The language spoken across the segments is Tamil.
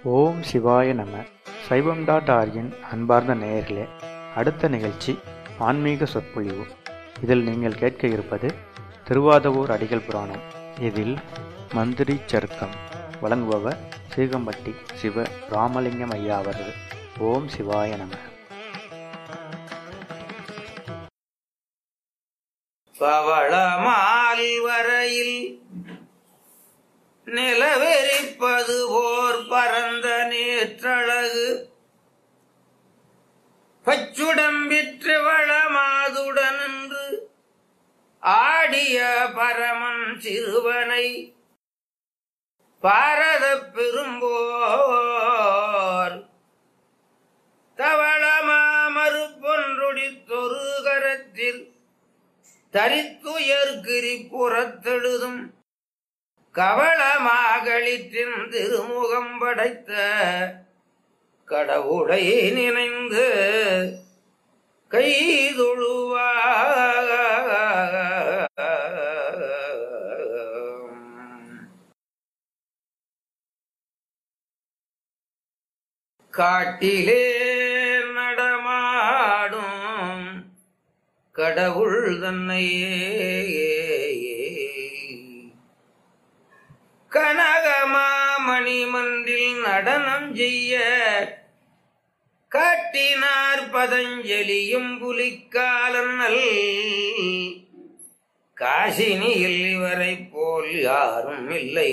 ஓம் சிவாய நம சைவம் டாட் ஆர்கின் அன்பார்ந்த நேயர்களே அடுத்த நிகழ்ச்சி ஆன்மீக சொற்பொழிவு இதில் நீங்கள் கேட்க இருப்பது திருவாதவூர் அடிகள் புராணம் இதில் மந்திரி சருக்கம் வழங்குபவர் சீகம்பட்டி சிவ ராமலிங்கம் ஐயா அவர்கள் ஓம் சிவாய நம பவளமால் வரையில் நிலவெறிப்பது போர் பரந்த நேற்றழகு பச்சுடம்பிற்று வளமாதுடன் என்று ஆடிய பரமன் சிறுவனை பாரத பெரும்போர் தவளமா மறுப்பொன்றொடித்தொரு கரத்தில் தரித்துயர்கிரி புறத்தெழுதும் கவளமாகளிற்றின் திருமுகம் படைத்த கடவுளை நினைந்து கைதொழுவா காட்டிலே நடமாடும் கடவுள் தன்னையே கனகமாமணி மன்றில் நடனம் செய்ய காட்டினார் பதஞ்சலியும் புலிக்காலன்னல் காசினியில் இவரை போல் யாரும் இல்லை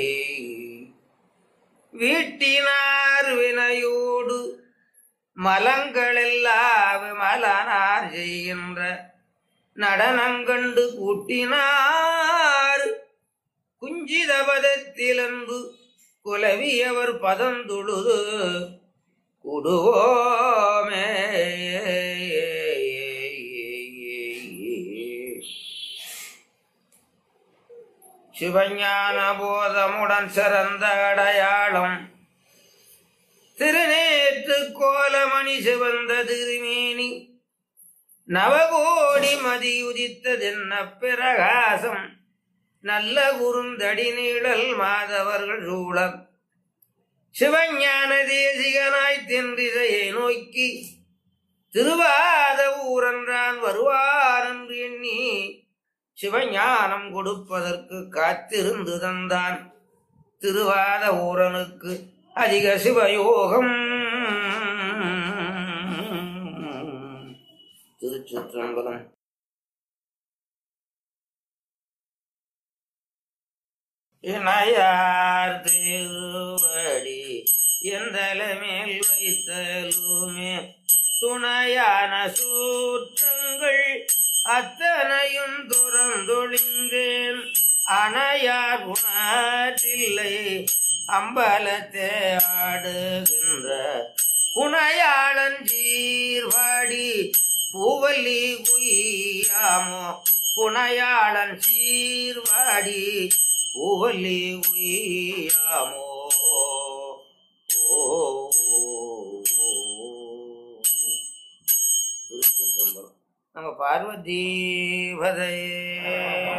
வீட்டினார் வினையோடு மலங்களெல்லாம் மலனார் செய்கின்ற நடனங்கண்டு கூட்டினார் குஞ்சிதபதத்திலன்பு குலவியவர் பதந்தொழுது குடுவோமே சிவஞான போதமுடன் சிறந்த அடையாளம் திருநேற்று கோலமணி சிவந்த திருமேனி நவகோடி மதியுதித்ததென்ன பிரகாசம் நல்ல குறுந்தடி நீழல் மாதவர்கள் சூழம் சிவஞான தேசிகனாய் தென்றிசையை நோக்கி திருவாத ஊரன்றான் வருவார் என்று எண்ணி சிவஞானம் கொடுப்பதற்கு காத்திருந்து தந்தான் திருவாத ஊரனுக்கு அதிக சிவயோகம் திருச்சிற்றம்பலம் இணையார் திருவடி எந்தல மேல் வைத்தலுமே துணையான சூற்றங்கள் அத்தனையும் துறந்தொழிந்தேன் அணையார் உணர்ச்சில்லை அம்பலத்தே ஆடுகின்ற புனையாளன் சீர்வாடி பூவல்லி குய்யாமோ புனையாளன் சீர்வாடி பூவல்லி உய்யாமோ ஓ திருச்சிற்றம்பலம் நம்ம பார்வதி பதையே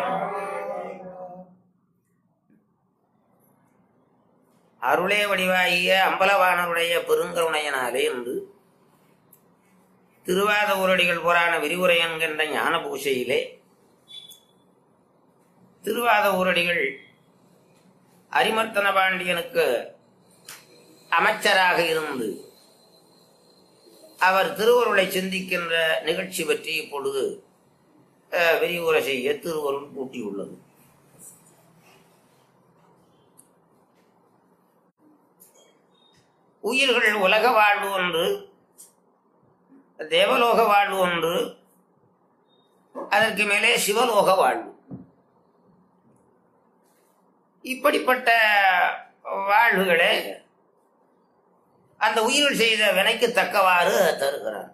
அருளே வடிவாகிய அம்பலவானருடைய பெருங்கருணையனாலே என்று திருவாத ஊரடிகள் புராண விரிவுரை என்கின்ற ஞான பூசையிலே திருவாத ஊரடிகள் அரிமர்த்தன பாண்டியனுக்கு அமைச்சராக இருந்து அவர் திருவருளை சிந்திக்கின்ற நிகழ்ச்சி பற்றி இப்பொழுது அஹ், விரிவுரை செய்ய திருவருள் கூட்டியுள்ளது உயிர்கள் உலக வாழ்வு ஒன்று தேவலோக வாழ்வு ஒன்று அதற்கு மேலே சிவலோக வாழ்வு இப்படிப்பட்ட வாழ்வுகளே அந்த உயிர்கள் செய்த வினைக்கு தக்கவாறு தருகிறார்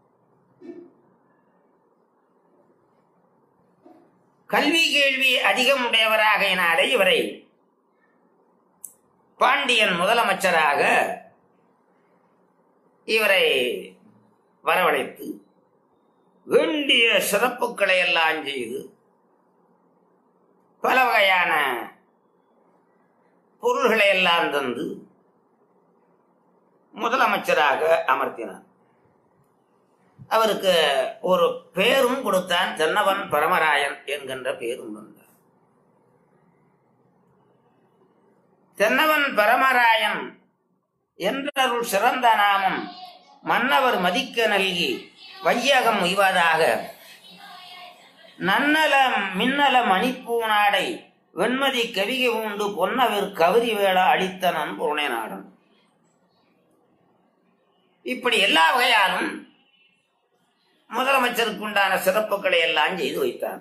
கல்வி கேள்வி அதிகம் உடையவராகையினாலே இவரை பாண்டியன் முதலமைச்சராக இவரை வரவழைத்து வேண்டிய சிறப்புகளை எல்லாம் செய்து பல வகையான பொருள்களை எல்லாம் தந்து முதலமைச்சராக அமர்த்தினான் அவருக்கு ஒரு பேரும் கொடுத்தான் தென்னவன் பரமராயன் என்கின்ற பேரும் வந்தார் தென்னவன் பரமராயன் என்றருள் சிறந்த நாமம் மன்னவர் மதிக்க நல்கி வையகம் உய்வதாக நன்னல மின்னல மணிப்பூநாடை வெண்மதி கவிகை உண்டு பொன்னவர் கவரி வேளா அளித்த நன்புணை நாடன் இப்படி எல்லா வகையாலும் முதலமைச்சருக்கு உண்டான சிறப்புகளை எல்லாம் செய்து வைத்தார்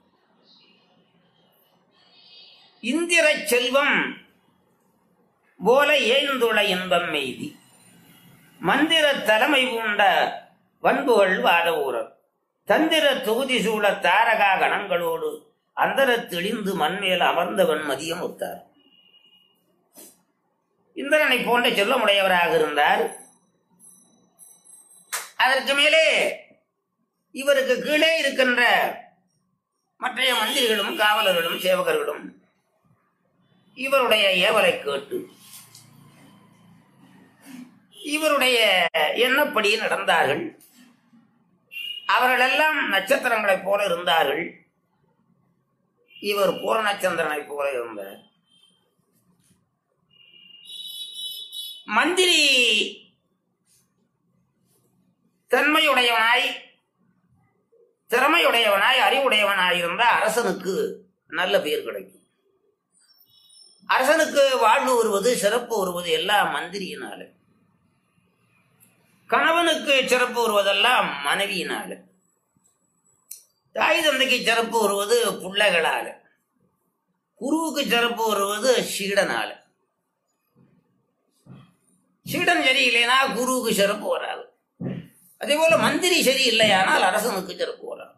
இந்திர செல்வம் போல ஏந்துள இன்பம் மெய்தி மந்திர தலைமை பூண்ட வன்புகள் வாத ஊரர் தந்திர தொகுதி சூழ தாரகா கணங்களோடு அந்தர தெளிந்து மண்மேல் அமர்ந்தவன் மதியம் ஒத்தார் இந்திரனை போன்ற செல்வமுடையவராக இருந்தார் அதற்கு மேலே இவருக்கு கீழே இருக்கின்ற மற்றைய மந்திரிகளும் காவலர்களும் சேவகர்களும் இவருடைய ஏவலை கேட்டு இவருடைய எண்ணப்படி நடந்தார்கள் அவர்களெல்லாம் நட்சத்திரங்களைப் போல இருந்தார்கள் இவர் பூரணச்சந்திரனைப் போல இருந்தார் மந்திரி தன்மையுடையவனாய் திறமையுடையவனாய் அறிவுடையவனாய் இருந்தால் அரசனுக்கு நல்ல பெயர் கிடைக்கும் அரசனுக்கு வாழ்வு வருவது சிறப்பு வருவது எல்லாம் மந்திரியினால கணவனுக்கு சிறப்பு வருவதெல்லாம் மனைவியினால தாய் தந்தைக்கு சிறப்பு வருவது பிள்ளைகளால குருவுக்கு சிறப்பு வருவது சீடனால சீடன் சரியில்லைனா குருவுக்கு சிறப்பு வராது அதே போல மந்திரி சரியில்லையானால் அரசனுக்கு சிறப்பு வராது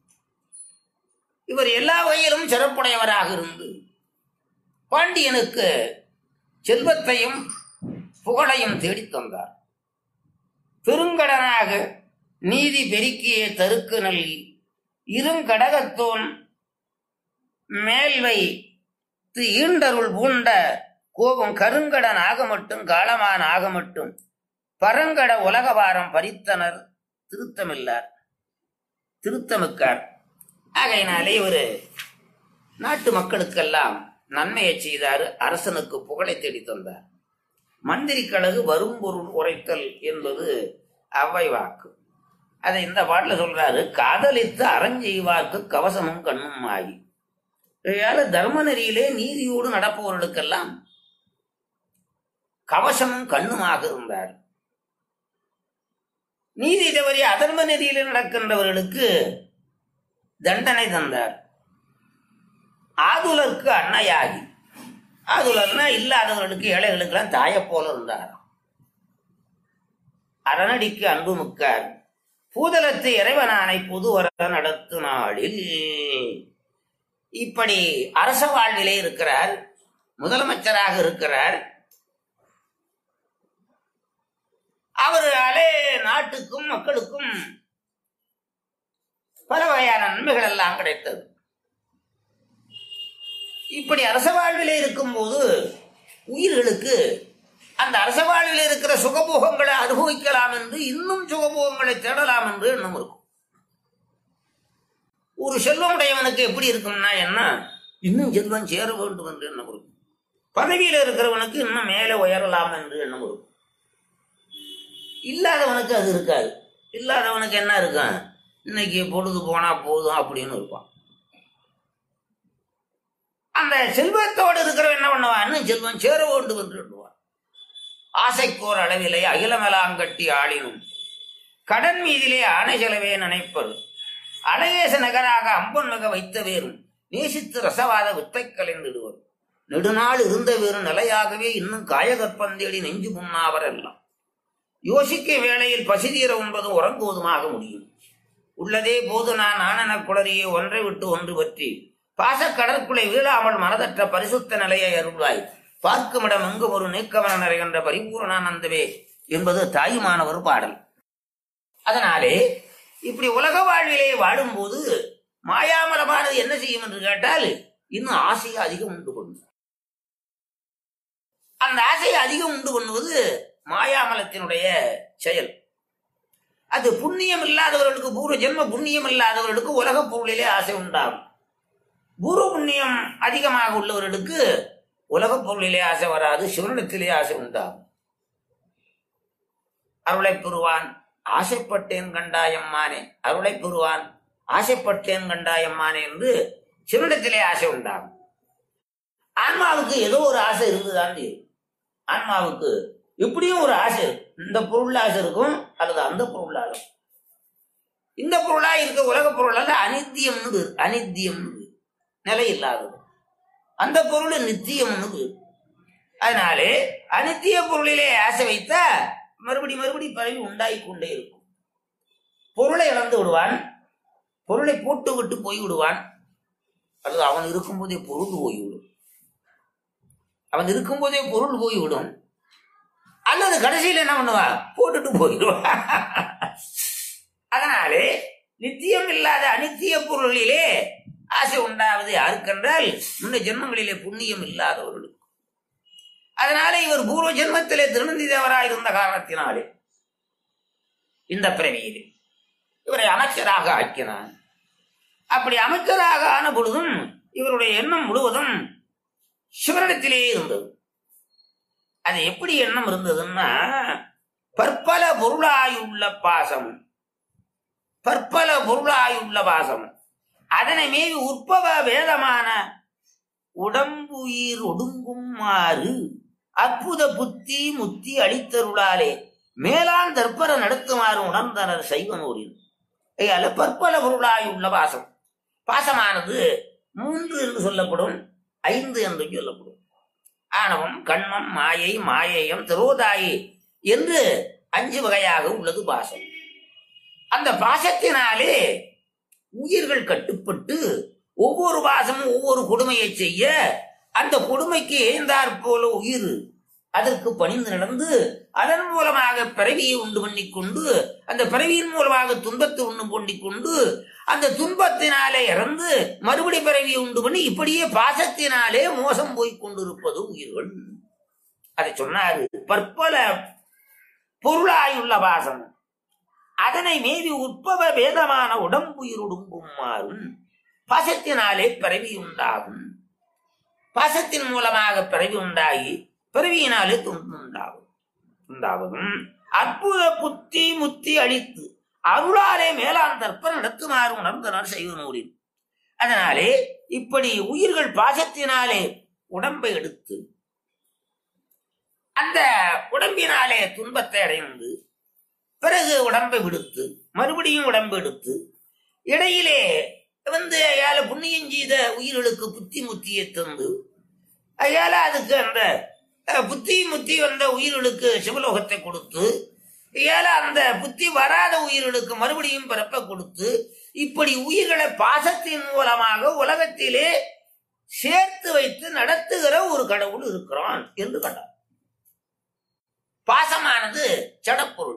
இவர் எல்லா வகையிலும் சிறப்புடையவராக இருந்து பாண்டியனுக்கு செல்வத்தையும் புகழையும் தேடித் தந்தார் பெருங்கடனாக நீதி பெருக்கிய தருக்கு நல்கி இருங்கடகத்தோன் மேல்வை ஈண்டருள் பூண்ட கோபம் கருங்கடன் ஆக மட்டும் காலமான் ஆக மட்டும் பரங்கட உலகபாரம் பறித்தனர் திருத்தமில்லார் திருத்தமிக்கார் ஆகையினாலே இவரு நாட்டு மக்களுக்கெல்லாம் நன்மையை செய்தார் அரசனுக்கு புகழை தேடி தந்தார் மந்திரி கழகு வரும் பொருள் உரைத்தல் என்பது அவ்வை வாக்கு அதை இந்த பாட்டில் சொல்றாரு காதலித்து அறஞ்செய்வார்க்கு கவசமும் கண்ணும் ஆகி இதையால தர்ம நெறியிலே நீதியோடு நடப்பவர்களுக்கெல்லாம் கவசமும் கண்ணுமாக இருந்தார் நீதி தவறி அதர்ம நெறியிலே நடக்கின்றவர்களுக்கு தண்டனை தந்தார் ஆதுலருக்கு அன்னையாகி ஆதுலர்னா இல்லாதவர்களுக்கு ஏழைகளுக்கெல்லாம் தாயை போல இருந்தார் அரணடிக்கு அன்பு முக்கார் பூதலத்து இறைவனானை புதுவர நடத்து நாளில் இப்படி அரச வாழ்விலே இருக்கிறார் முதலமைச்சராக இருக்கிறார் அவர்களாலே நாட்டுக்கும் மக்களுக்கும் பல வகையான நன்மைகள் எல்லாம் கிடைத்தது இப்படி அரச வாழ்விலே இருக்கும்போது உயிர்களுக்கு அந்த அரச வாழ்வில் இருக்கிற சுகபோகங்களை அனுபவிக்கலாம் என்று இன்னும் சுகபோகங்களை தேடலாம் என்று எண்ணம் இருக்கும் ஒரு செல்வமுடையவனுக்கு எப்படி இருக்கும்னா என்ன இன்னும் செல்வம் சேர வேண்டும் என்று எண்ணம் இருக்கும் பதவியில் இருக்கிறவனுக்கு இன்னும் மேலே உயரலாம் என்று எண்ணம் இருக்கும் இல்லாதவனுக்கு அது இருக்காது இல்லாதவனுக்கு என்ன இருக்கும் இன்னைக்கு பொழுது போனா போதும் அப்படின்னு இருப்பான் அந்த செல்வத்தோடு இருக்கிறவன் என்ன பண்ணுவான் இன்னும் செல்வம் சேர வேண்டும் என்று எண்ணுவான் ஆசைக்கோர் அளவிலே அகிலமெலாங்கட்டி ஆளினும் கடன் மீதிலே ஆணை செலவே நினைப்பது அழகேச நகராக அம்பன் மிக வைத்த வேறும் நேசித்து ரசவாத வித்தை கலைந்திடுவர் நெடுநாள் இருந்த வேறு நிலையாகவே இன்னும் காயகற்பந்தேடி நெஞ்சு முன்னாவர் எல்லாம் யோசிக்க வேளையில் பசிதீர உண்பது உறங்குவதுமாக முடியும் உள்ளதே போது நான் ஆனன குளறியே ஒன்றை விட்டு ஒன்று பற்றி பாச கடற்குலை வீழாமல் மனதற்ற பரிசுத்த நிலையை அருள்வாய் பார்க்குமிடம் எங்கும் ஒரு நீக்கவன நிறைகின்ற பரிபூரணானந்தவே என்பது தாயுமானவர் பாடல் அதனாலே இப்படி உலக வாழ்விலே வாழும்போது மாயாமரமானது என்ன செய்யும் என்று கேட்டால் இன்னும் ஆசையை அதிகம் உண்டு பண்ணும் அந்த ஆசையை அதிகம் உண்டு பண்ணுவது மாயாமலத்தினுடைய செயல் அது புண்ணியம் இல்லாதவர்களுக்கு பூர்வ ஜென்ம புண்ணியம் இல்லாதவர்களுக்கு உலக பொருளிலே ஆசை உண்டாகும் பூர்வ புண்ணியம் அதிகமாக உள்ளவர்களுக்கு உலக பொருளிலே ஆசை வராது சிவனிடத்திலே ஆசை உண்டாகும் அருளை பெறுவான் ஆசைப்பட்டேன் கண்டாயம்மானே அருளை பெறுவான் ஆசைப்பட்டேன் கண்டாயம்மானே என்று சிவனிடத்திலே ஆசை உண்டாகும் ஆன்மாவுக்கு ஏதோ ஒரு ஆசை இருந்துதான் தீரும். ஆன்மாவுக்கு எப்படியும் ஒரு ஆசை இருக்கும் இந்த பொருள் ஆசை இருக்கும் அல்லது அந்த பொருள் ஆசை இருக்கும். இந்த பொருளா இருக்க உலக பொருளாக அனித்தியம்னு பேரு. அனித்தியம்னு பேரு. நிலை இல்லாதது அந்த பொருள் நித்தியம்னு பேரு. அதனாலே அனித்திய பொருளிலே ஆசை வைத்தா மறுபடி மறுபடி பரவி உண்டாகி கொண்டே இருக்கும் பொருளை இழந்து விடுவான் பொருளை போட்டு விட்டு போய் விடுவான் அல்லது அவன் இருக்கும்போதே பொருள் போய்விடும் அவன் இருக்கும்போதே பொருள் போய்விடும் அல்லது கடைசியில் என்ன பண்ணுவான் போட்டுட்டு போயிடுவான் அதனாலே நித்தியம் இல்லாத அனித்திய பொருளிலே ஆசை உண்டாவது யாருக்கென்றால் முன்ன ஜென்மங்களிலே புண்ணியம் இல்லாதவர்களுக்கு அதனாலே இவர் பூர்வ ஜென்மத்திலே திருநந்தி தேவராய் இருந்த காரணத்தினாலே இந்த பிறவியிலே இவரை அமைச்சராக ஆக்கினான் அப்படி அமைச்சராக ஆன பொழுதும் இவருடைய எண்ணம் முழுவதும் சிவனிடத்திலே இருந்தது அது எப்படி எண்ணம் இருந்ததுன்னா பற்பல பொருளாயுள்ள பாசம் பற்பல பொருளாயுள்ள பாசம் அதனை மீறி உற்பவ வேதமான உடம்புயிர் ஒடுங்குமாறு அற்புத புத்தி முத்தி அளித்தருளாலே மேலான் தற்பர நடத்துமாறு உணர்ந்தனர் சைவனூரில் ஐயால பற்பல பொருளாயுள்ள பாசம் பாசமானது மூன்று என்று சொல்லப்படும் ஐந்து என்று சொல்லப்படும் ஆணவம் கண்மம் மாயை மாயேயம் திரோதாயி என்று அஞ்சு வகையாக உள்ளது பாசம் அந்த பாசத்தினாலே உயிர்கள் கட்டுப்பட்டு ஒவ்வொரு பாசமும் ஒவ்வொரு கொடுமையை செய்ய அந்த கொடுமைக்கு ஏந்தாற் போல உயிர் அதற்கு பணிந்து நடந்து அதன் மூலமாக பிறவியை உண்டு பண்ணிக்கொண்டு அந்த பிறவியின் மூலமாக துன்பத்தை உண்டு பண்ணிக்கொண்டு அந்த துன்பத்தினாலே இறந்து மறுபடி பிறவியை உண்டு பண்ணி இப்படியே பாசத்தினாலே மோசம் போய் கொண்டிருப்பது உயிர்கள் அதை சொன்னாரு பற்பல பொருளாயுள்ள பாசம் அதனை மீறி உட்பவ வேதமான உடம்புயிருடுங்குமாறும் பாசத்தினாலே பிறவி உண்டாகும் பாசத்தின் மூலமாக பிறவி உண்டாகி பிறவியினாலே துன்பம் உண்டாகும் உண்டாவதும் அற்புத புத்தி முத்தி அளித்து அருளாலே மேலான் தற்ப நடத்துமாறு உணர்ந்தனர் செய்வ நூலில் அதனாலே இப்படி உயிர்கள் பாசத்தினாலே உடம்பை எடுத்து அந்த உடம்பினாலே துன்பத்தை அடைந்து பிறகு உடம்பை விடுத்து மறுபடியும் உடம்பை எடுத்து இடையிலே வந்து அயால புண்ணியம் செய்த உயிர்களுக்கு புத்தி முத்தியை தந்து அயால அதுக்கு அந்த அஹ், புத்தி முத்தி வந்த உயிர்களுக்கு சிவலோகத்தை கொடுத்து ஏல அந்த புத்தி வராத உயிர்களுக்கு மறுபடியும் பிறப்ப கொடுத்து இப்படி உயிர்களை பாசத்தின் மூலமாக உலகத்திலே சேர்த்து வைத்து நடத்துகிற ஒரு கடவுள் இருக்கிறான் என்று கண்டார் பாசமானது ஜடப்பொருள்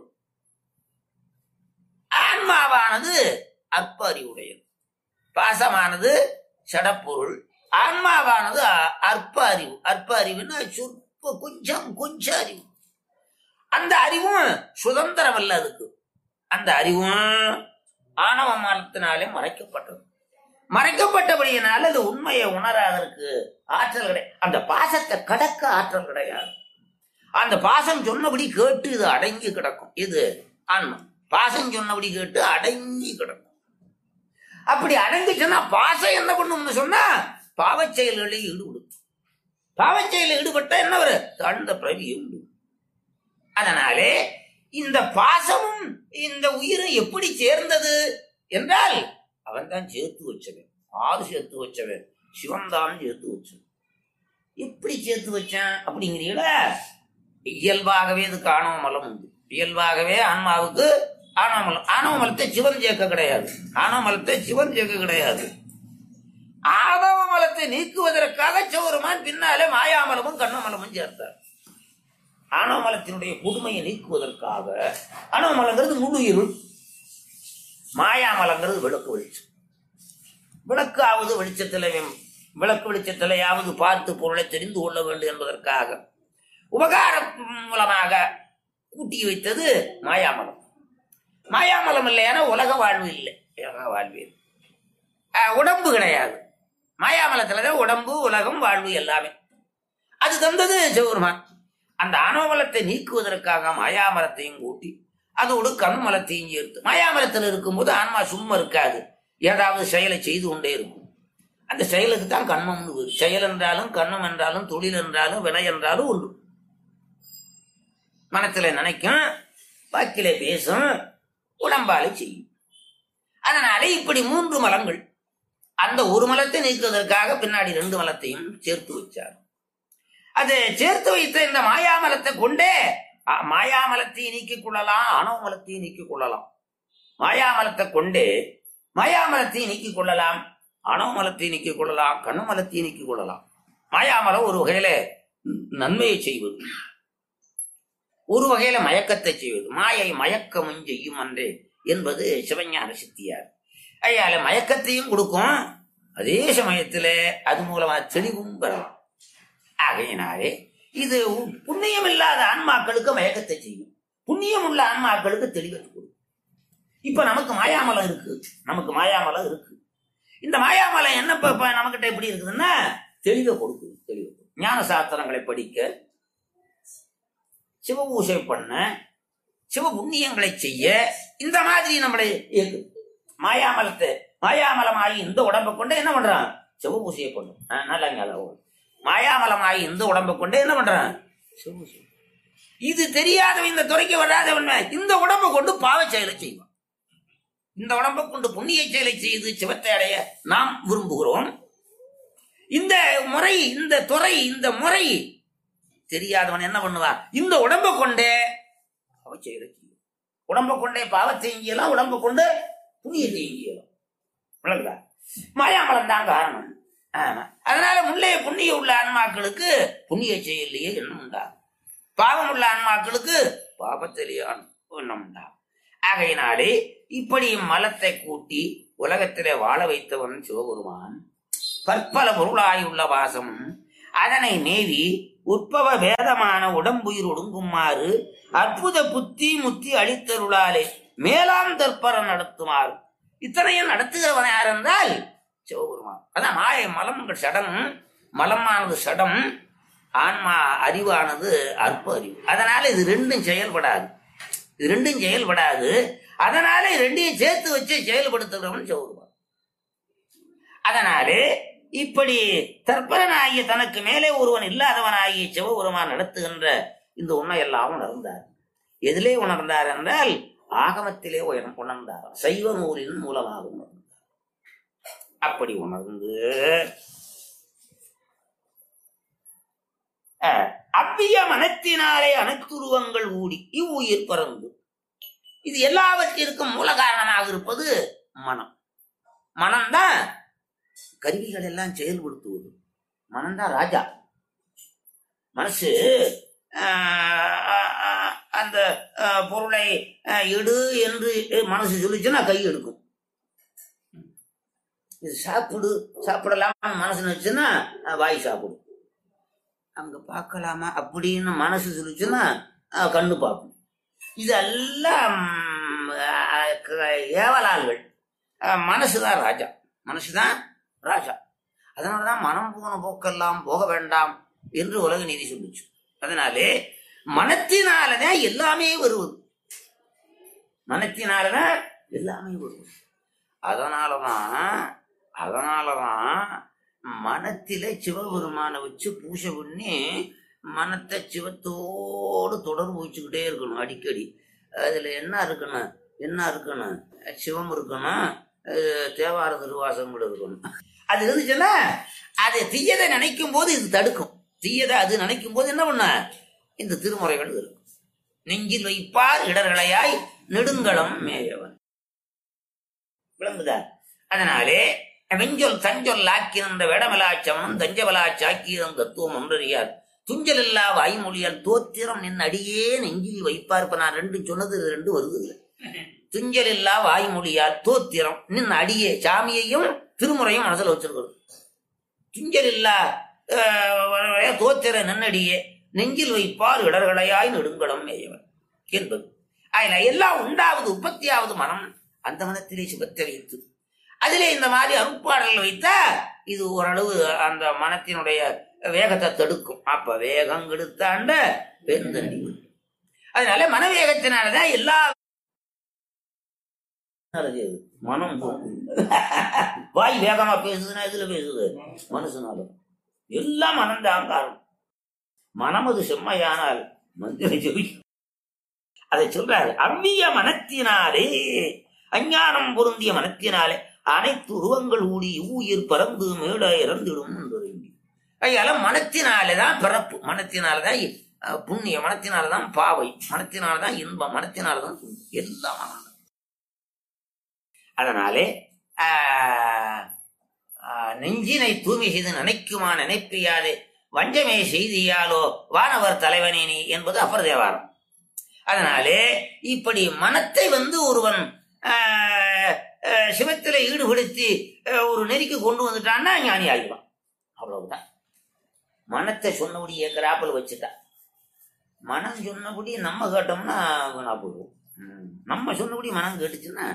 ஆன்மாவானது அற்ப அறிவுடையது பாசமானது சடப்பொருள் ஆன்மாவானது அ- அற்ப அறிவு அற்ப அறிவுன்னா சொற்ப கொஞ்சம் கொஞ்சம் அறிவு அந்த அறிவும் சுதந்திரம் அல்ல அதுக்கு அந்த அறிவும் ஆணவ மரத்தினாலே மறைக்கப்பட்டது மறைக்கப்பட்டபடியினால அது உண்மையை உணராதற்கு ஆற்றல் கிடையாது அந்த பாசத்தை கடக்க ஆற்றல் கிடையாது அந்த பாசம் சொன்னபடி கேட்டு இது அடங்கி கிடக்கும் இது ஆன்மா பாசம் சொன்னபடி கேட்டு அடங்கி கிடக்கும் அப்படி அடங்கிச்சுன்னா பாசம் என்ன பண்ணும்னு சொன்னா பாவச் செயல்களில் ஈடுபடும் பாவச் செயலில் ஈடுபட்டா என்ன வரும் தாழ்ந்த பிரவி உண்டு அதனாலே இந்த பாசமும் இந்த உயிரும் எப்படி சேர்ந்தது என்றால் அவன் தான் சேர்த்து வச்சவன் ஆறு சேர்த்து வச்சவன் சிவன் தான் சேர்த்து வச்சவன் எப்படி சேர்த்து வச்சான் அப்படிங்கிறீங்களா இயல்பாகவே இதுக்கு ஆணவ மலம் உண்டு இயல்பாகவே ஆன்மாவுக்கு ஆணவ மலம் ஆணவ மலத்தை சிவன் சேர்க்க கிடையாது ஆணவ மலத்தை சிவன் சேர்க்க கிடையாது ஆணவ மலத்தை நீக்குவதற்காக சௌரமான் பின்னாலே மாயாமலமும் கண்ணமலமும் சேர்த்தார் ஆணவ மலத்தினுடைய புதுமையை நீக்குவதற்காக ஆணவ மலங்கிறது முழு இருள் மாயாமலங்கிறது விளக்கு வெளிச்சம் விளக்கு ஆவது வெளிச்சத்தில் விளக்கு வெளிச்சத்திலையாவது பார்த்து பொருளை தெரிந்து கொள்ள வேண்டும் என்பதற்காக உபகார மூலமாக கூட்டி வைத்தது மாயாமலம் மாயாமலம் இல்லையான உலக வாழ்வு இல்லை உலக வாழ்வு இல்லை. அஹ், உடம்பு கிடையாது மாயாமலத்துலதான் உடம்பு உலகம் வாழ்வு எல்லாமே அது தந்தது சிவபெருமான் அந்த ஆணவமலத்தை நீக்குவதற்காக மாயாமலத்தையும் கூட்டி அதோடு கண்மலத்தையும் சேர்த்து மாயாமலத்தில் இருக்கும்போது ஆன்மா சும்மா இருக்காது ஏதாவது செயலை செய்து கொண்டே இருக்கும் அந்த செயலுக்கு தான் கண்மம்னு பேரு. செயல் என்றாலும் கண்மம் என்றாலும் தொழில் என்றாலும் வினை என்றாலும் உண்டு மனத்துல நினைக்கும் வாக்கிலே பேசும் உடம்பாலே செய்யும் அதனால இப்படி மூன்று மலங்கள் அந்த ஒரு மலத்தை நீக்குவதற்காக பின்னாடி ரெண்டு மலத்தையும் சேர்த்து வச்சார் அது சேர்த்து வைத்த இந்த மாயாமலத்தை கொண்டே அ, மாயாமலத்தையும் நீக்கிக் கொள்ளலாம் அணோமலத்தையும் நீக்கிக் கொள்ளலாம் மாயாமலத்தை கொண்டே மாயாமலத்தையும் நீக்கிக் கொள்ளலாம் அணோமலத்தை நீக்கிக் கொள்ளலாம் கண்ணுமலத்தை நீக்கிக் கொள்ளலாம் மாயாமலம் ஒரு வகையில நன்மையை செய்வது ஒரு வகையில மயக்கத்தை செய்வது மாயை மயக்கமும் செய்யும் அன்றே என்பது சிவஞான சித்தியார் ஐயால மயக்கத்தையும் கொடுக்கும் அதே சமயத்துல அது மூலமா தெளிவும் பெறலாம் ஆகையினாலே இது உ- புண்ணியம் இல்லாத ஆன்மாக்களுக்கு மயக்கத்தை செய்யும் புண்ணியம் உள்ள ஆன்மாக்களுக்கு தெளிவத்தை கொடுக்கும் இப்ப நமக்கு மாயாமலம் இருக்கு நமக்கு மாயாமலம் இருக்கு இந்த மாயாமலம் என்ன இப்ப இப்ப நம்மகிட்ட எப்படி இருக்குதுன்னா தெளிவை கொடுக்குது தெளிவு ஞான சாஸ்திரங்களை படிக்க சிவ பூஜை பண்ண சிவ புண்ணியங்களை செய்ய இந்த மாதிரி நம்மளை இயக்குது மாயாமலத்தை மாயாமலமாகி இந்த உடம்பை கொண்டு என்ன பண்றான் சிவ பூஜையை பண்ணும் ஆ, நல்லா ஞாபகம் மாயாமலமாகி இந்த உடம்பை கொண்டு என்ன பண்றான் சிவ பூஜை இது தெரியாதவன் இந்த துறைக்கு வராதவன் இந்த உடம்பை கொண்டு பாவ செயலை செய்வான் இந்த உடம்பை கொண்டு புண்ணிய செயலை செய்து சிவத்தை அடைய நாம் விரும்புகிறோம் இந்த முறை இந்த துறை இந்த முறை தெரியாதவன் என்ன பண்ணுவான் இந்த உடம்பை கொண்டே அவ செயலை செய்யும் உடம்பை கொண்டே பாவத்தையும் செய்யலாம் உடம்பை கொண்டு புண்ணியத்தையும் செய்யலாம் விளங்குதா மாயாமலம் தான் காரணம் ஆமா அதனால முன்னே புண்ணிய உள்ள ஆன்மாக்களுக்கு புண்ணிய செயலையே எண்ணம் உண்டாகும் பாவம் உள்ள ஆன்மாக்களுக்கு பாபத்திலேயே எண்ணம் உண்டாகும் ஆகையினாலே இப்படி மலத்தை கூட்டி உலகத்திலே வாழ வைத்தவன் சிவபெருமான் பற்பல பொருளாயுள்ள வாசம் அதனை மேவி உற்பவ வேதமான உடம்புயிர் ஒடுங்குமாறு அற்புத புத்தி முத்தி அளித்தருளாலே மேலாம் தற்பர நடத்துமாறு இத்தனையும் நடத்துகிறவன் யார் என்றால் சிவபெருமான் அதான் மாய மலம்கள் சடம் மலமானது சடம் ஆன்மா அறிவானது அற்ப அறிவு அதனால இது ரெண்டும் செயல்படாது இது ரெண்டும் செயல்படாது அதனால இது ரெண்டையும் சேர்த்து வச்சு செயல்படுத்துகிறவன் சிவபெருமான் அதனாலே இப்படி தற்பரனாகிய தனக்கு மேலே ஒருவன் இல்லாதவனாகிய சிவபெருமான் நடத்துகின்ற இந்த உண்மையெல்லாம் உணர்ந்தார் எதிலே உணர்ந்தார் என்றால் ஆகமத்திலே உயர் உணர்ந்தார் சைவ நூலின் மூலமாக உணர்ந்தார் அப்படி உணர்ந்து அஹ், அவ்விய மனத்தினாலே அனைத்துருவங்கள் ஊடி இவ்வுயிர் பறந்து இது எல்லாவற்றிற்கும் மூல காரணமாக இருப்பது மனம் மனம்தான் கருவிகள் எல்லாம் செயல்படுத்துவது மனம்தான் ராஜா மனசு ஆஹ், ஆஹ், அந்த ஆஹ், பொருளை ஆஹ், எடு என்று மனசு சொல்லிச்சுன்னா கை எடுக்கும் இது சாப்பிடு சாப்பிடலாமா மனசு நினைச்சுன்னா ஆஹ், வாய் சாப்பிடும் அங்க பார்க்கலாமா அப்படின்னு மனசு சொல்லிச்சுன்னா ஆஹ், கண்ணு பார்க்கும் இதெல்லாம் ஆஹ், க- ஏவலாள்கள் ஆஹ், மனசுதான் ராஜா மனசுதான் ராஜா அதனாலதான் மனம் போன போக்கெல்லாம் போக வேண்டாம் என்று உலக நீதி சொல்லுச்சு அதனாலே மனத்தினாலதான் எல்லாமே வருவது மனத்தினாலதான் எல்லாமே வருவது அதனாலதான் அதனாலதான் மனத்திலே சிவபெருமானை வச்சு பூஜை பண்ணி மனத்தை சிவத்தோடு தொடர்பு வச்சுக்கிட்டே இருக்கணும் அடிக்கடி அதுல என்ன இருக்கணும் என்ன இருக்கணும் சிவம் இருக்கணும் அஹ் தேவார திருவாசகங்கள் இருக்கணும் அது இருந்துச்சுன்னா அது தீயதை நினைக்கும் போது இது தடுக்கும் தீயதை அது நினைக்கும் போது என்ன பண்ண இந்த திருமுறைகள் இருக்கும் நெஞ்சில் வைப்பார் இடர்களையாய் நெடுங்களம் மேயவன் விளங்குதா அதனாலே வெஞ்சொல் தஞ்சொல் ஆக்கியிருந்த வேடமலாச்சவனும் தஞ்சவலாச்சாக்கியம் தத்துவம் ஒன்றறியார் துஞ்சல் இல்லா வாய்மொழியால் தோத்திரம் நின் அடியே நெஞ்சில் வைப்பார் இப்ப நான் ரெண்டு சொன்னது இது ரெண்டு வருது இதுல. துஞ்சல் இல்லா வாய்மொழியால் தோத்திரம் நின் அடியே சாமியையும் திருமுறையும் மனசுல வச்சிருக்கணும் துஞ்சல் இல்லா ஆஹ், தோத்திர நின்னடியே நெஞ்சில் வைப்பார் இடர்களையாய் நெடுங்கடம் மேயவன் என்பது அதுல எல்லாம் உண்டாவது உற்பத்தியாவது மனம் அந்த மனத்திலே சிவத்தை வைத்து அதிலே இந்த மாதிரி அருட்பாடல்கள் வைத்தா இது ஓரளவு அந்த மனத்தினுடைய வேகத்தை தடுக்கும் அப்ப வேகம் கெடுத்தாண்ட வெந்தண்டி அதனால மனவேகத்தினாலதான் எல்லா மனம் போகும். வாய் வேகமா பேசுதுன்னா எதுல பேசுது மனசுனால எல்லாம் மனம்தான் காரணம் மனம் அது செம்மையானால் மந்திர ஜெபி அதை சொல்றாரு அவ்விய மனத்தினாலே அஞ்ஞானம் பொருந்திய மனத்தினாலே அனைத்து உருவங்கள் ஊடி உயிர் பறந்து மேட இறந்திடும் என்று அதனால மனத்தினாலேதான் பிறப்பு மனத்தினாலதான் அஹ், புண்ணியம் மனத்தினாலதான் பாவை மனத்தினாலதான் இன்பம் மனத்தினாலதான் துன்பம். எல்லாம் மனம் அதனாலே ஆஹ், ஆஹ், நெஞ்சினை தூய்மை செய்து நினைக்குமா நினைப்பியாது வஞ்சமே செய்தியாலோ வானவர் தலைவனே நீ என்பது அப்பர் தேவாரம் அதனாலே இப்படி மனத்தை வந்து ஒருவன் ஆஹ், ஆஹ், சிவத்திலே ஈடுபடுத்தி ஆஹ், ஒரு நெறிக்கு கொண்டு வந்துட்டான்னா ஞானி ஆகிடுவான் அவ்வளவுதான் மனத்தை சொன்னபடி ஏக்கராப்பில் வச்சுட்டா மனம் சொன்னபடி நம்ம கேட்டோம்னா வீணா போயிடுவோம் ம். நம்ம சொன்னபடி மனம் கேட்டுச்சுன்னா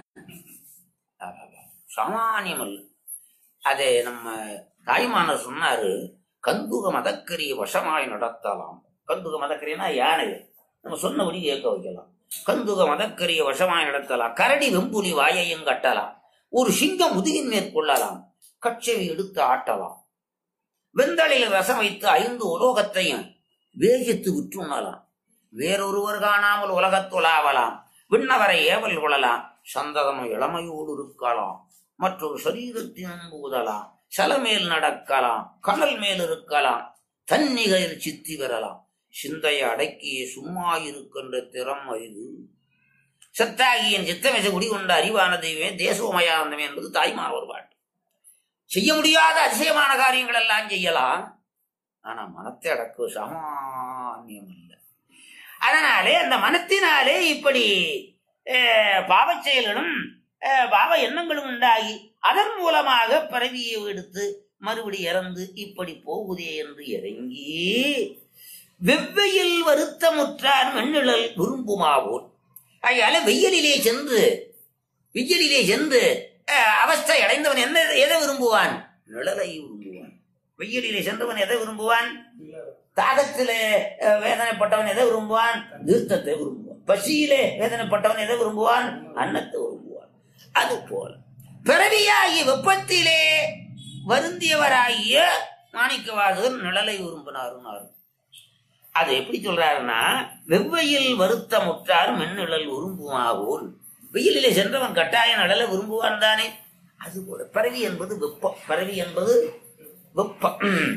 சாமானியம் அல்ல அதை நம்ம தாய்மானர் சொன்னாரு கந்துக மதக்கரிய வசமாய் நடத்தலாம் கந்துக மதக்கரியனா யானை நம்ம சொன்னபடி கேட்க வைக்கலாம் கந்துக மதக்கரிய வசமாய் நடத்தலாம் கரடி வெம்புலி வாயையும் கட்டலாம் ஒரு சிங்கம் முதுகின் மேற்கொள்ளலாம் கச்சவி எடுத்து ஆட்டலாம் வெந்தளையில் ரசம் வைத்து ஐந்து உலோகத்தையும் வேகித்து விற்றுணலாம் வேறொருவர் காணாமல் உலகத்துலாவலாம் விண்ணவரை ஏவல் கொள்ளலாம் சந்ததம் இளமையோடு இருக்கலாம் மற்றொரு சரீரத்தின் ஊதலாம் சலமேல் நடக்கலாம் கடல் மேல் இருக்கலாம் தன்னிகையில் சித்தி வரலாம் சிந்தையை அடக்கிய சும்மா இருக்கின்ற திறம் அறிவு சத்தாகியன் சித்தமிசை குடிகொண்ட அறிவானதுவே தேசோமயானந்தமே என்பது தாய்மார் ஒரு பாட்டு செய்ய முடியாத அதிசயமான காரியங்கள் எல்லாம் செய்யலாம் ஆனா மனத்தை அடக்கு சாமானியம் அல்ல அதனாலே அந்த மனத்தினாலே இப்படி அஹ், பாவச் செயல்களும் அஹ், பாவ எண்ணங்களும் உண்டாகி அதன் மூலமாக பிறவியை எடுத்து மறுபடி இறந்து இப்படி போகுதே என்று இறங்கி வெவ்வையில் வருத்தமுற்றார் மென்னிழல் விரும்புமாவோர் அதனால வெயிலிலே சென்று வெயிலிலே சென்று அஹ், அவஸ்தை அடைந்தவன் என்ன எதை விரும்புவான் நிழலை விரும்புவான் வெயிலிலே சென்றவன் எதை விரும்புவான் தாகத்திலே அஹ், வேதனைப்பட்டவன் எதை விரும்புவான் தீர்த்தத்தை விரும்புவான் பசியிலே வேதனைப்பட்டவன் எதை விரும்புவான் அன்னத்தை விரும்புவான் அது போல பிறவியாகிய வெப்பத்திலே வருந்தியவராகிய மாணிக்கவாசகர் நிழலை விரும்பினாருன்னாரு அது எப்படி சொல்றாருன்னா வெவ்வையில் வருத்தமுற்றார் மென்னிழல் விரும்புமாவோல் வெயிலிலே சென்றவன் கட்டாய நிழலை விரும்புவான் தானே அது போல பிறவி என்பது வெப்பம் பிறவி என்பது வெப்பம்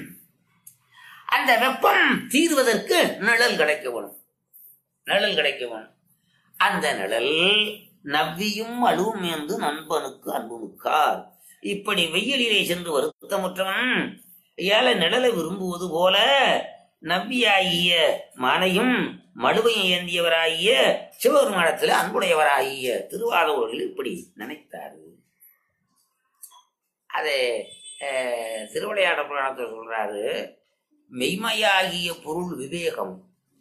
அந்த வெப்பம் தீர்வதற்கு நிழல் கிடைக்க வேணும் நிழல் கிடைக்க வேணும் அந்த நிழல் நவ்வியும் அழுவும் என்று நண்பனுக்கு அன்புனுக்கார் இப்படி வெயிலிலே சென்று வருத்தமுற்றவன் ஏழை நிழலை விரும்புவது போல நவ்வியாகிய மனையும் மடுவையும் ஏந்தியவராகிய சிவபெருமானத்தில் அன்புடையவராகிய திருவாதூரில் இப்படி நினைத்தாரு அதை அஹ், திருவிளையாட புராணத்தில் சொல்றாரு மெய்மையாகிய பொருள் விவேகம்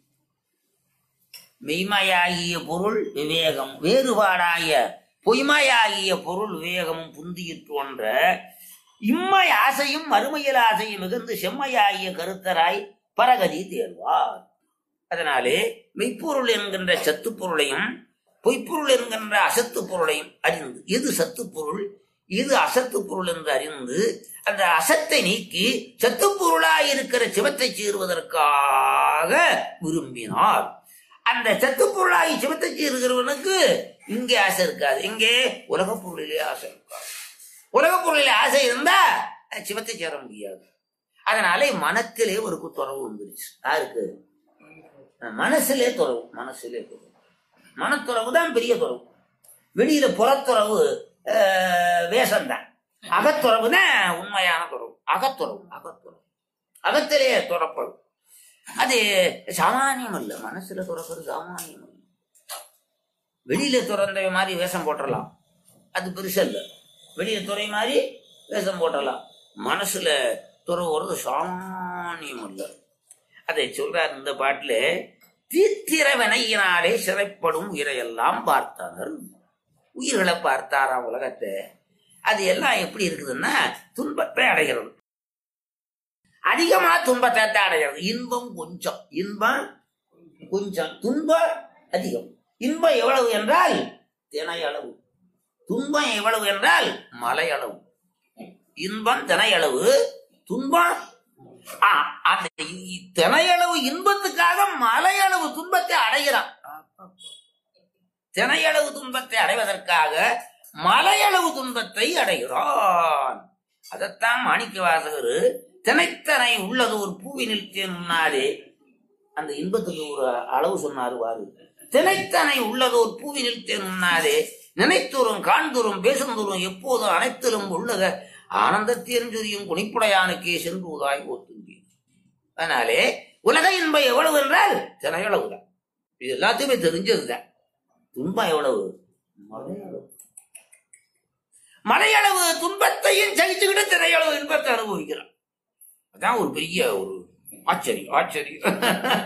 மெய்மையாகிய பொருள் விவேகம் வேறுபாடாய பொய்மையாகிய பொருள் விவேகமும் புந்தியிற்றோன்ற இம்மை ஆசையும் மறுமையில் ஆசையும் மிகுந்து செம்மையாகிய கருத்தராய் பரகதி தேர்வார் அதனாலே மெய்ப்பொருள் என்கின்ற சத்து பொருளையும் பொய்ப்பொருள் என்கின்ற அசத்து பொருளையும் அறிந்து எது சத்து பொருள் எது அசத்து பொருள் என்று அறிந்து அந்த அசத்தை நீக்கி சத்து பொருளாய் இருக்கிற சிவத்தை சேருவதற்காக விரும்பினார் அந்த சத்து பொருளாகி சிவத்தை சேருகிறவனுக்கு இங்கே ஆசை இருக்காது இங்கே உலக பொருளிலே ஆசை இருக்காது உலக பொருளிலே ஆசை இருந்தா அஹ், சிவத்தை சேர முடியாது அதனாலே மனத்திலே ஒரு துறவு வந்துருச்சு யாருக்கு அஹ், மனசிலே துறவு மனசிலே துறவு மனத்துறவு தான் பெரிய துறவு வெளியில புறத்துறவு அஹ், வேஷம்தான் அகத்துறவு தான் உண்மையான துறவு அகத்துறவு அகத்துறவு அகத்திலே துறப்படும் அது சாமானியம் அல்ல மனசுல துறக்கிறது சாமானியம் அல்ல வெளியில துறந்த மாதிரி வேஷம் போட்டுடலாம் அது பெருசு இல்ல வெளியில துறை மாதிரி வேஷம் போட்டுடலாம் மனசுல துறவுறது சாமானியம் அல்ல அதை சொல்றார் இந்த பாட்டுல தீத்திர வினையினாலே சிறைப்படும் உயிரையெல்லாம் பார்த்தனர் உயிர்களை பார்த்தாராம் உலகத்தை அது எல்லாம் எப்படி இருக்குதுன்னா துன்பத்தை அடைகிறது அதிகமா துன்பத்தை தான் அடைகிறது இன்பம் கொஞ்சம் இன்பம் கொஞ்சம் துன்பம் அதிகம் இன்பம் எவ்வளவு என்றால் தினை அளவு துன்பம் எவ்வளவு என்றால் மலை அளவு இன்பம் தினை அளவு துன்பம் ஆ, அந்த இ- தினையளவு இன்பத்துக்காக மலையளவு துன்பத்தை அடைகிறான் தினையளவு துன்பத்தை அடைவதற்காக மலையளவு துன்பத்தை அடைகிறான் அதைத்தான் மாணிக்க வாசகர் தினைத்தனை உள்ளது ஒரு பூவினில் தேன் முன்னாலே அந்த இன்பத்துக்கு ஒரு அளவு சொன்னாரு வாரு தினைத்தனை உள்ளது ஒரு பூவினில் தேன் முன்னாலே நினைத்தூரும் காண்தூரும் பேசுந்தூரும் எப்போதும் அனைத்திலும் உள்ளக ஆனந்தத்தேன் சொரியும் குணிப்புடையானுக்கே சென்று உதாய் ஓத்தும்பி அதனாலே உலக இன்பம் எவ்வளவு என்றால் தினையளவுதான் இது எல்லாத்தையுமே தெரிஞ்சதுதான் துன்பம் எவ்வளவு மலையளவு மலையளவு துன்பத்தையும் சகிச்சுக்கிட்டு திரையளவு இன்பத்தை அனுபவிக்கிறான் அதான் ஒரு பெரிய ஒரு ஆச்சரியம் ஆச்சரியம்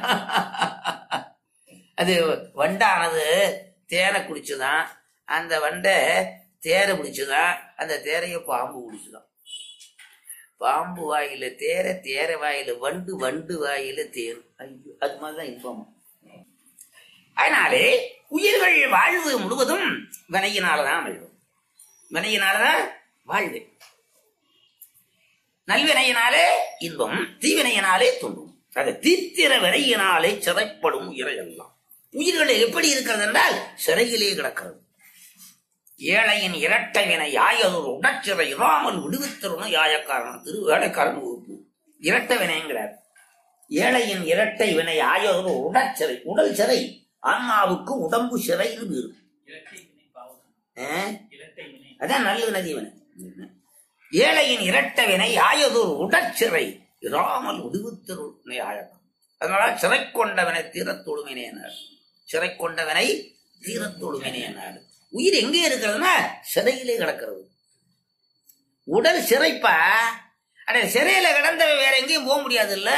அது வண்டானது தேனை குடிச்சுதான் அந்த வண்டை தேரை பிடிச்சுதான் அந்த தேரைய பாம்பு குடிச்சுதான் பாம்பு வாயில தேர தேர வாயில வண்டு வண்டு வாயில தேர் ஐயோ அது மாதிரிதான் இன்பம் அதனாலே உயிர்கள் வாழ்வு முழுவதும் வினையினாலதான் அமையும் வினையினாலதான் வாழ்வு நல்வினையினாலே இன்பம் தீவினையினாலே துன்பம் அது தீத்திர வினையினாலே சிறைப்படும் உயிரையெல்லாம் உயிர்கள் எப்படி இருக்கிறது என்றால் சிறையிலே கிடக்கிறது ஏழையின் இரட்டை வினை யாயதொரு உடச்சிறை இராமல் விடுவித்தருணும் யாயக்காரன் திரு வேலைக்காரன் வகுப்பு இரட்டை வினைங்கிறார் ஏழையின் இரட்டை வினை யாயதொரு உடச்சிறை உடல் சிறை ஆன்மாவுக்கு உடம்பு சிறைன்னு பேரு ஆ? அதான் நல்ல நதி வினை ஏழையின் இரட்டை வினை யாயதொரு உடற்சிறை இராமல் விடுவித்தருணை ஆயக்கம் அதனால சிறை கொண்டவனை தீரத்தொழுமினேனார் சிறை கொண்டவனை தீரத்தொழுமினேனார் உயிர் எங்கே இருக்கிறதுனா சிறையிலே கிடக்கிறது உடல் சிறைப்பா அட சிறையில கிடந்தவன் வேற எங்கேயும் போக முடியாது இல்ல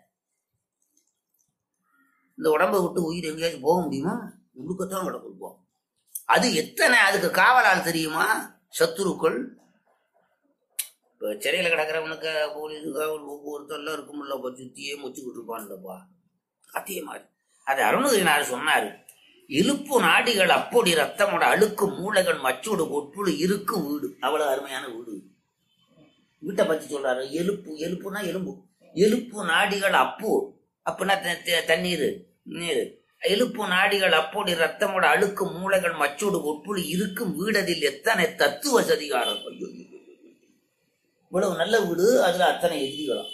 இந்த உடம்பை விட்டு உயிர் எங்கேயாச்சும் போக முடியுமா உள்ளுக்கத்தான் கிடக்கும் போ அது எத்தனை அதுக்கு காவலால் தெரியுமா சத்துருக்கள் இப்போ சிறையில் கிடக்கிறவனுக்கு போலீஸ் காவல் ஒவ்வொருத்தெல்லாம் இருக்கும்ல இப்போ சுத்தியே முச்சுக்கிட்டு இருப்பான்லப்பா அதே மாதிரி அது அருணகிரினார் சொன்னாரு இழுப்பு நாடிகள் அப்பொடி ரத்தமோட அழுக்கு மூளைகள் மச்சோடு ஒப்புழு இருக்கு வீடு அவ்வளவு அருமையான வீடு வீட்டை பத்தி சொல்றாரு எலுப்பு எலுப்புனா எலும்பு எலுப்பு நாடிகள் அப்பு அப்படின்னா த- த- தண்ணீர் நீர் எலுப்பு நாடிகள் அப்பொடி ரத்தமோட அழுக்கு மூளைகள் மச்சோடு ஒப்புழு இருக்கும் வீடதில் எத்தனை தத்துவ சதிகாரம் ஐயோ, ஐயோ, ஐயோ. இவ்வளவு நல்ல வீடு அதுல அத்தனை எதிரிகளும்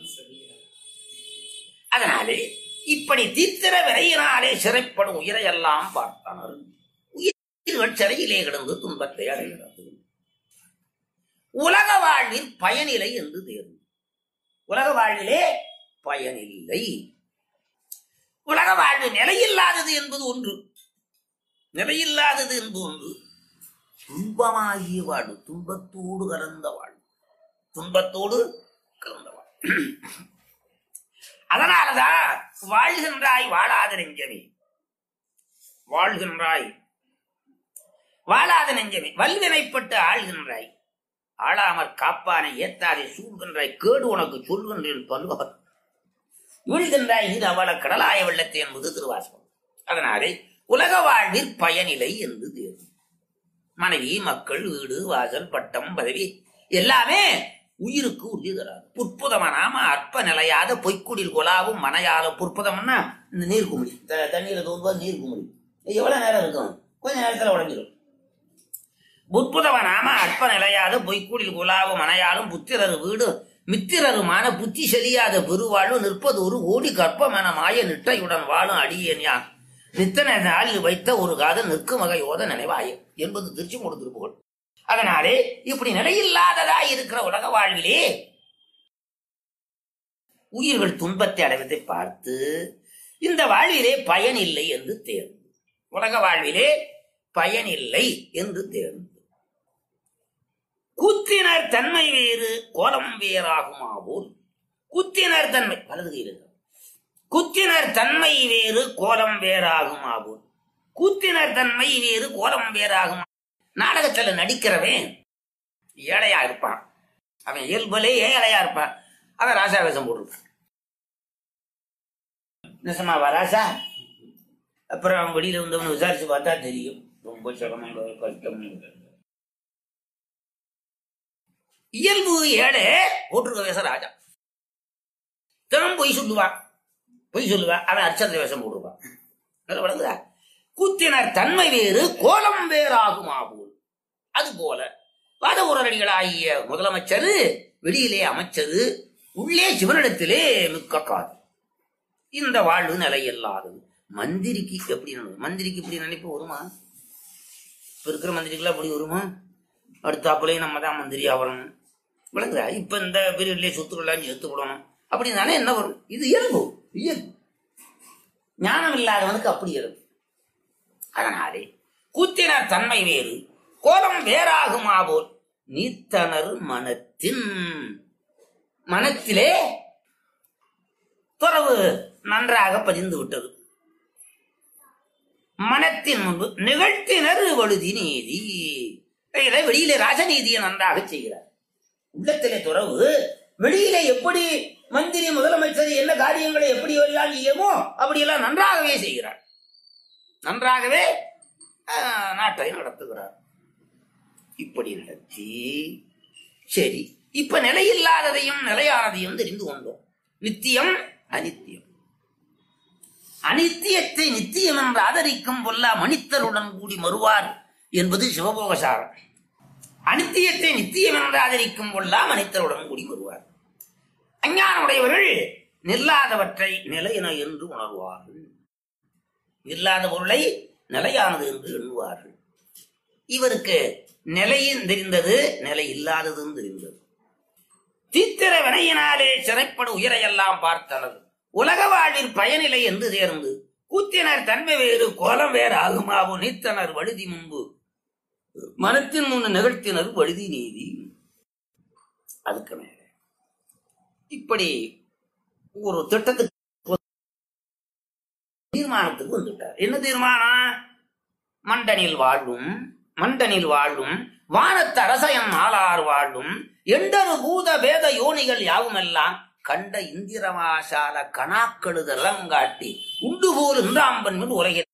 அதனாலே இப்படி தீத்திர விரையினாலே சிறைப்படும் உயிரையெல்லாம் பார்த்தார்கள் உயிர்கள் சிறையிலே கிடந்து துன்பத்தை அடைகிறது உலக வாழ்வில் பயனில்லை என்று தேர்வு உலக வாழ்விலே பயனில்லை உலக வாழ்வு நிலையில்லாதது என்பது ஒன்று நிலையில்லாதது என்பது ஒன்று துன்பமாகிய வாழ்வு துன்பத்தோடு கலந்த வாழ்வு துன்பத்தோடு கலந்த வாழ்வு அதனாலதான் வாழ்கின்றாய் வாழாத நெஞ்சமே வாழ்கின்றாய் வாழாத நெஞ்சமே வல்வினைப்பட்டு ஆள்கின்றாய் ஆளாமற் காப்பானை ஏத்தாதே சூழ்கின்றாய் கேடு உனக்கு சொல்கின்றேன் பல்வார் வீழ்கின்றாய் இது அவள கடலாய வெள்ளத்தை என்பது திருவாசகம் அதனாலே உலக வாழ்வில் பயனில்லை என்று தேர்வு மனைவி மக்கள் வீடு வாசல் பட்டம் பதவி எல்லாமே உயிருக்கு உறுதி தராது புற்புதமனாம அற்ப நிலையாத பொய்க்குடில் கொலாவும் மனையால புற்புதம்னா இந்த நீர் குமிழி த- தண்ணீரை தோன்றுவது நீர் குமிழி இது எவ்வளவு நேரம் இருக்கும் கொஞ்ச நேரத்துல உடஞ்சிடும் புற்புதவனாம அற்ப நிலையாத பொய்க்குடில் குலாவும் மனையாலும் புத்திரரு வீடு மித்திரருமான புத்தி செலியாத பெருவாழ்வு நிற்பது ஒரு ஓடி கற்பமென மாய நிட்டையுடன் வாழும் அடியேன் யான் நித்தன நாளில் வைத்த ஒரு காதல் நிற்கும் வகை ஓத நினைவாய என்பது திருச்சி திருப்புகழ் அதனாலே இப்படி நிலையில்லாததா இருக்கிற உலக வாழ்விலே உயிர்கள் துன்பத்தை அடைவதை பார்த்து இந்த வாழ்விலே பயன் இல்லை என்று தேர்ந்து உலக வாழ்விலே பயன் இல்லை என்று தேர்ந்து கூத்தினர் தன்மை வேறு கோலம் வேறாகுமா போல் கூத்தினர் தன்மை வலது கையில் இருக்கு. குத்தினர் தன்மை வேறு கோலம் வேறாகும் ஆகும் கூத்தினர் தன்மை வேறு கோலம் வேறாகும் நாடகத்துல நடிக்கிறவன் ஏழையா இருப்பான் அவன் இயல்புலே ஏழையா இருப்பான் அவன் ராசா வேஷம் போட்டிருப்பான் நிசமாவா ராசா அப்புறம் அவன் வெளியில வந்தவன் விசாரிச்சு பார்த்தா தெரியும் ரொம்ப சிரமம் கஷ்டம் இயல்பு ஏழை போட்டிருக்க வேஷம் ராஜா தினம் பொய் சொல்லுவான் பொய் சொல்லுவான் அவன் அர்ச்சந்திர வேஷம் போட்டிருப்பான் நல்லா விளங்குதா கூத்தினர் தன்மை வேறு கோலம் வேறாகும் ஆகும் அது போல வாதபுரடிகளாகிய முதலமைச்சர் வெளியிலே அமைச்சது உள்ளே சிவனிடத்திலே மிக்க காது இந்த வாழ்வு நிலையில்லாதது மந்திரிக்கு எப்படி நினை- மந்திரிக்கு இப்படி நினைப்பு வருமா இப்ப இருக்கிற மந்திரிக்கெல்லாம் அப்படி வருமா அடுத்தாப்புலயே நம்ம தான் மந்திரி ஆகணும் விளங்குதா இப்ப இந்த பீரியட்லயே சொத்துக்கள்லாம் எடுத்து விடணும் அப்படி தானே என்ன வரும் இது இயல்பு இயல்பு ஞானம் இல்லாதவனுக்கு அப்படி இயல்பு அதனாலே கூத்தினர் தன்மை வேறு கோலம் வேறாகுமா போல் நீத்தனர் மனத்தின் மனத்திலே துறவு நன்றாக பதிந்து விட்டது மனத்தின் முன்பு நிகழ்த்தினர் வழுதி நீதி இதை வெளியிலே ராஜநீதியை நன்றாக செய்கிறார் உள்ளத்திலே துறவு வெளியிலே எப்படி மந்திரி முதலமைச்சர் என்ன காரியங்களை எப்படி எல்லாம் செய்யுமோ அப்படியெல்லாம் நன்றாகவே செய்கிறார் நன்றாகவே ஆஹ், நாட்டை நடத்துகிறார் இப்படி நடத்தி சரி இப்ப நிலையில்லாததையும் நிலையானதையும் தெரிந்து கொண்டோம் நித்தியம் அனித்தியம் அனித்தியத்தை நித்தியம் என்று ஆதரிக்கும் பொல்லா மனிதருடன் கூடி மறுவார் என்பது சிவபோகசாரம் அனித்தியத்தை நித்தியம் என்று ஆதரிக்கும் பொல்லா மனிதருடன் கூடி வருவார் அஞ்ஞானமுடையவர்கள் நில்லாதவற்றை நிலையென என்று உணர்வார்கள் இல்லாத பொருளை நிலையானது என்று எண்ணுவார்கள் இவருக்கு நிலையும் தெரிந்தது நிலை இல்லாததும் தெரிந்தது தீத்திர வினையினாலே சிறைப்படு உயிரையெல்லாம் பார்த்தனர் உலக வாழ்வில் பயனிலை என்று தேர்ந்து கூத்தினர் தன்மை வேறு கோலம் வேறு ஆகுமாவும் நீத்தனர் வழுதி முன்பு மனத்தின் முன் நிகழ்த்தினர் வழுதி நீதி அதுக்கு மேல இப்படி ஒரு திட்டத்துக்கு தீர்மானத்துக்கு வந்துட்டார் என்ன தீர்மானம் மண்டனில் வாழும் மண்டனில் வாழும் வானத்து அரசயன் நாளார் வாழும் எண்டரு பூத வேத யோனிகள் யாவுமெல்லாம் கண்ட இந்திரமாசால கணாக்கெழுதெல்லாம் காட்டி உண்டு போல் இன்றாம்பன் மேல் உலகில்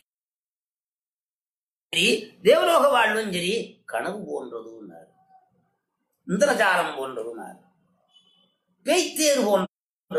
சரி தேவலோக வாழ்வும் சரி கனவு போன்றதுன்னார் இந்திரஜாலம் போன்றதுன்னார் பேய்த்தேர் போன்ற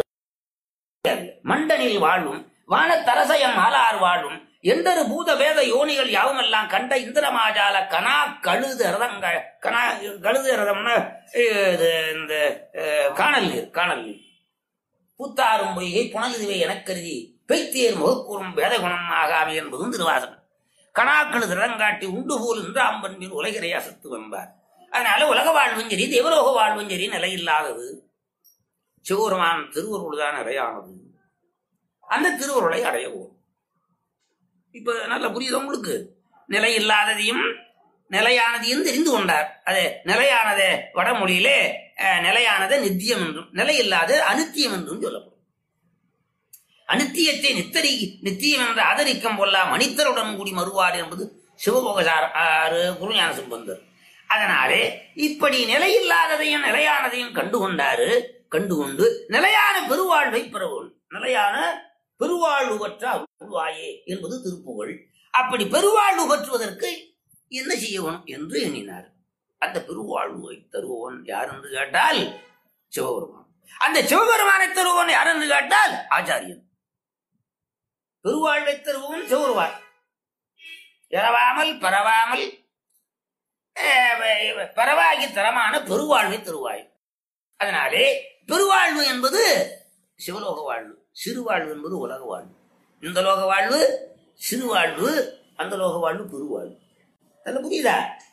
மண்டனில் வாழும் வானத்தரசயம் ஆளார் வாழும் எந்தரு பூத வேத யோனிகள் யாவுமெல்லாம் கண்ட இந்திரமாஜால கனா கழுது ரதங்க கனா கழுது ரதம்னா இது இந்த அஹ், காணல் நீர் காணல் நீர் பூத்தாரும் பொய்கை புனலுதுவை எனக் கருதி பெய்த்தேர் முகக்கூறும் வேத குணம் ஆகாமை என்பதும் திருவாசகம் கணாக்களு திறங்காட்டி உண்டு போல் என்று அம்பன்பின் உலகிறை அசத்து வந்தார் அதனால உலக வாழ்வும் சரி தேவலோக வாழ்வும் சரி நிலையில்லாதது சிவபெருமான் திருவருள் தான் நிறையானது அந்த திருவருளை அடையவும் இப்ப நல்லா புரியுது உங்களுக்கு நிலை இல்லாததையும் நிலையானதையும் தெரிந்து கொண்டார் அது நிலையானதை வடமொழியிலே அஹ், நிலையானதை நித்தியம் என்றும் நிலையில்லாத அனித்தியம் என்றும் சொல்லப்படும் அனித்தியத்தை நித்தரி நித்தியம் என்று ஆதரிக்கும் பொல்லா மனிதருடன் கூடி மறுவார் என்பது சிவபோகசார ஆறு குருஞான சம்பந்தர் அதனாலே இப்படி நிலையில்லாததையும் நிலையானதையும் கண்டுகொண்டாரு கண்டுகொண்டு நிலையான பெருவாழ்வை பெறவும் நிலையான பெருவாழ்வு பெற்ற அருள்வாயே என்பது திருப்புகழ் அப்படி பெருவாழ்வு பெற்றுவதற்கு என்ன செய்யணும் என்று எண்ணினார் அந்த பெருவாழ்வை தருபவன் யார் என்று கேட்டால் சிவபெருமான் அந்த சிவபெருமானை தருபவன் யார் என்று கேட்டால் ஆச்சாரியன் பெருவாழ்வை தருபவன் சிவபெருமான் இரவாமல் பரவாமல் அஹ், பரவாகி தரமான பெருவாழ்வை தருவாய் அதனாலே பெருவாழ்வு என்பது சிவலோக வாழ்வு சிறுவாழ்வு என்பது உலக வாழ்வு இந்த லோக வாழ்வு சிறுவாழ்வு அந்த லோக வாழ்வு பெருவாழ்வு நல்ல புரியுதா